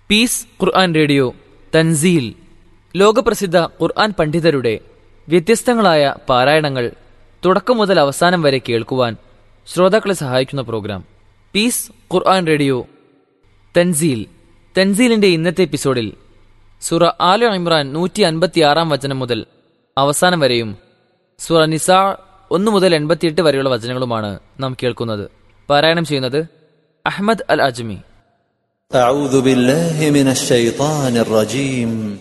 piece ഖുർആൻ radio തൻസീൽ ലോകപ്രസിദ്ധ ഖുർആൻ പണ്ഡിതരുടെ വ്യത്യസ്തങ്ങളായ പാരായണങ്ങൾ തുടക്കം മുതൽ അവസാനം വരെ കേൾക്കുവാൻ ശ്രോതാക്കളെ സഹായിക്കുന്ന പ്രോഗ്രാം പീസ് ഖുർആൻ റേഡിയോ തൻസീൽ തൻസീലിന്റെ ഇന്നത്തെ എപ്പിസോഡിൽ സുറ ആല ഇമ്രാൻ നൂറ്റി അൻപത്തി ആറാം വചനം മുതൽ അവസാനം വരെയും സുറ നിസാ ഒന്ന് മുതൽ എൺപത്തിയെട്ട് വരെയുള്ള വചനങ്ങളുമാണ് നാം കേൾക്കുന്നത് പാരായണം ചെയ്യുന്നത് അഹമ്മദ് അൽ അജ്മി أعوذ بالله من الشيطان الرجيم